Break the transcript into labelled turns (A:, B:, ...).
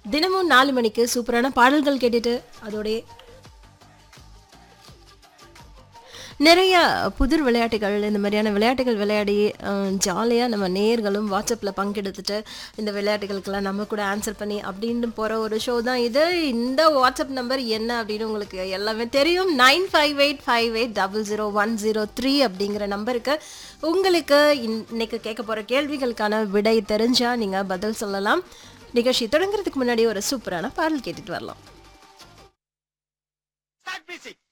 A: தினமும் நாலு மணிக்கு சூப்பரான பாடல்கள் கேட்டுட்டு அதோடைய நிறைய புதிர் விளையாட்டுகள் இந்த மாதிரியான விளையாட்டுகள் விளையாடி ஜாலியாக நம்ம நேர்களும் வாட்ஸ்அப்பில் பங்கெடுத்துட்டு இந்த விளையாட்டுகளுக்கெல்லாம் நம்ம கூட ஆன்சர் பண்ணி அப்படின்னு போகிற ஒரு ஷோ தான் இது இந்த வாட்ஸ்அப் நம்பர் என்ன அப்படின்னு உங்களுக்கு எல்லாமே தெரியும் nine five eight five eight double zero one zero three அப்படிங்கிற நம்பருக்கு உங்களுக்கு இன்னைக்கு கேட்க போகிற கேள்விகளுக்கான விடை தெரிஞ்சால் நீங்கள் பதில் சொல்லலாம் நிகழ்ச்சி தொடங்குறதுக்கு முன்னாடி ஒரு சூப்பரான பாடல் கேட்டுட்டு வரலாம்
B: Start music.